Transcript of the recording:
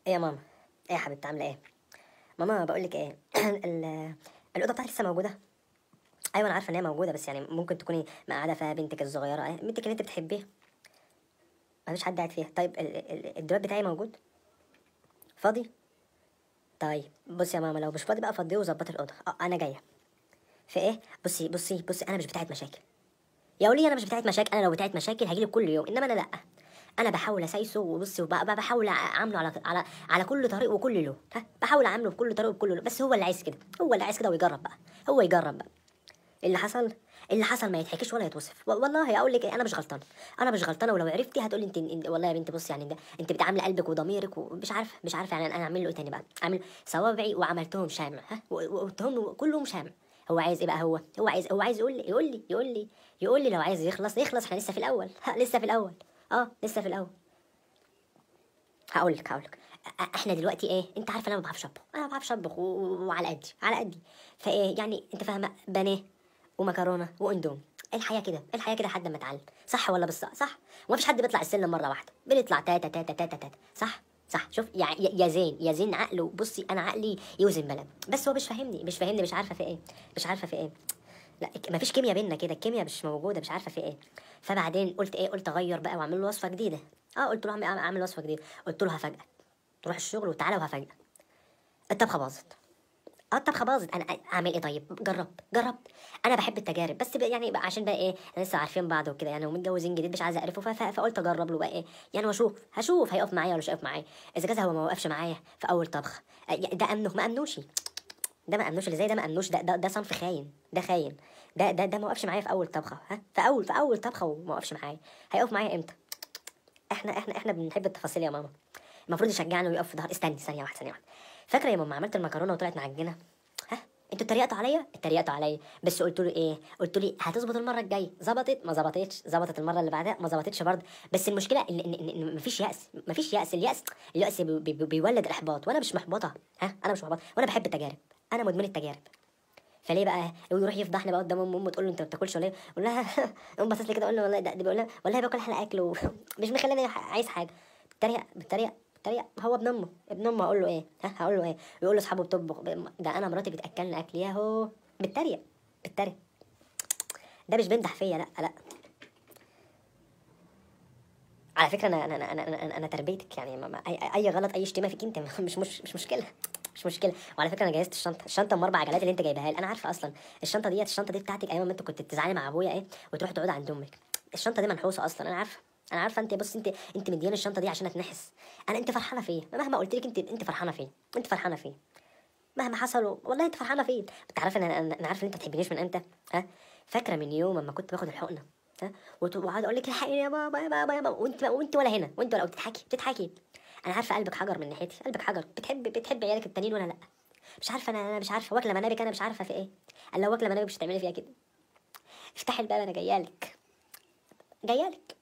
ايه يا ماما ايه يا حبيبتي عامله ايه ماما بقول لك ايه ال- الاوضه بتاعتك لسه موجوده ايوه انا عارفه ان هي موجوده بس يعني ممكن تكوني قاعده فيها بنتك الصغيره إيه، بنتك اللي انت بتحبيها مفيش حد قاعد فيها طيب ال- ال- الدولاب بتاعي موجود فاضي طيب بصي يا ماما لو مش فاضي بقى فضيه وظبطي الاوضه اه انا جايه في ايه بصي بصي بصي انا مش بتاعت مشاكل يا وليه انا مش بتاعت مشاكل انا لو بتاعت مشاكل هجيلك كل يوم انما انا لا انا بحاول اسايسه وبصي وبقى بقى بحاول اعامله على على على كل طريق وكل لون ها بحاول اعامله بكل طريق وكل لون بس هو اللي عايز كده هو اللي عايز كده ويجرب بقى هو يجرب بقى اللي حصل اللي حصل ما يتحكيش ولا يتوصف و- والله اقول لك إيه، انا مش غلطانه انا مش غلطانه ولو عرفتي هتقولي انت انت- والله يا بنتي بصي يعني ده انت بتعاملي قلبك وضميرك ومش عارفه مش عارفه يعني انا اعمل له ايه تاني بقى اعمل صوابعي وعملتهم شامع ها و- وقلتهم له كلهم شامع هو عايز ايه بقى هو هو عايز هو عايز يقول لي يقول لي يقول لي يقول لي لو عايز يخلص يخلص احنا لسه في الاول ها لسه في الاول اه لسه في الاول هقول لك هقول لك احنا دلوقتي ايه انت عارفه انا ما بعرفش اطبخ انا ما بعرفش اطبخ و- و- وعلى قدي على قدي فايه يعني انت فاهمه بانيه ومكرونه واندوم الحياه كده الحياه كده لحد ما اتعلم صح ولا بالصح صح ومفيش حد بيطلع السلم مره واحده بنطلع تاتا تاتا تاتا تاتا صح صح شوف يا يا يا زين يا زين عقله بصي انا عقلي يوزن بلد بس هو مش فاهمني مش فاهمني مش عارفه في ايه مش عارفه في ايه لا ما فيش كيمياء بينا كده الكيمياء مش موجوده مش عارفه في ايه فبعدين قلت ايه قلت اغير بقى واعمل له وصفه جديده اه قلت له اعمل اعمل وصفه جديده قلت له هفاجئك تروح الشغل وتعالى وهفاجئك الطبخه باظت اه الطبخه باظت انا اعمل ايه طيب جربت جربت انا بحب التجارب بس بقى يعني بقى عشان بقى ايه احنا لسه عارفين بعض وكده يعني ومتجوزين جديد مش عايزه اعرفه ف- ف- فقلت اجرب له بقى ايه يعني واشوف هشوف هيقف معايا ولا مش هيقف معايا اذا كذا هو ما وقفش معايا في اول طبخه آه، ده امنه ما امنوش ده ما امنوش اللي زي ده ما امنوش ده ده, ده صنف خاين ده خاين ده ده ده ما وقفش معايا في اول طبخه ها في اول في اول طبخه وما وقفش معايا هيقف معايا امتى احنا احنا احنا بنحب التفاصيل يا ماما المفروض يشجعنا ويقف في ظهر استني ثانيه واحده ثانيه واحده فاكره يا ماما عملت المكرونه وطلعت معجنه ها انتوا اتريقتوا عليا اتريقتوا عليا بس قلت له ايه قلت لي هتظبط المره الجايه ظبطت ما ظبطتش ظبطت المره اللي بعدها ما ظبطتش برضه بس المشكله ان ان, إن, إن مفيش ياس مفيش ياس الياس الياس بي بي بيولد الاحباط وانا مش محبطه ها انا مش محبطه وانا بحب التجارب انا مدمن التجارب فليه بقى يروح يفضحني بقى قدام امه امه تقول له انت ما بتاكلش ولا ايه اقول لها اقوم باصص لي كده اقول له والله ده ده بيقول لها والله باكل احلى اكل و- مش مخليني عايز حاجه بتريق بتريق بتريق هو ابن امه ابن امه هقول له ايه ها هقول له ايه يقول له اصحابه بتطبخ ده انا مراتي بتاكلنا اكل ياهو بتريق بتريق ده مش بيمدح فيا لا لا على فكره انا انا انا انا, أنا, أنا تربيتك يعني ما ما اي, اي غلط اي شتيمه فيك انت مش مش مش مشكله مش مشكله وعلى فكره انا جهزت الشنطه الشنطه ام اربع عجلات اللي انت جايبها لي انا عارفه اصلا الشنطه ديت الشنطه دي بتاعتك ايام ما انت كنت بتزعلي مع ابويا ايه وتروح تقعد عند امك الشنطه دي منحوسه اصلا انا عارفه انا عارفه انت بص انت انت مدياني الشنطه دي عشان اتنحس انا انت فرحانه فيا مهما قلت لك انت انت فرحانه فيا انت فرحانه فيا مهما حصل والله انت فرحانه فيا انت عارفه ان انا انا أنا عارفه ان انت ما بتحبنيش من امتى ها فاكره من يوم اما كنت باخد الحقنه ها وت- وقعد اقول لك الحقيني يا بابا يا بابا يا بابا وانت وانت ولا هنا وانت ولا بتضحكي بتضحكي انا عارفه قلبك حجر من ناحيتي قلبك حجر بتحب بتحب عيالك التانيين ولا لا مش عارفه انا انا مش عارفه واكله منابك انا مش عارفه في ايه قال لو واكله منابك مش هتعملي فيها كده افتحي الباب انا جايالك جايالك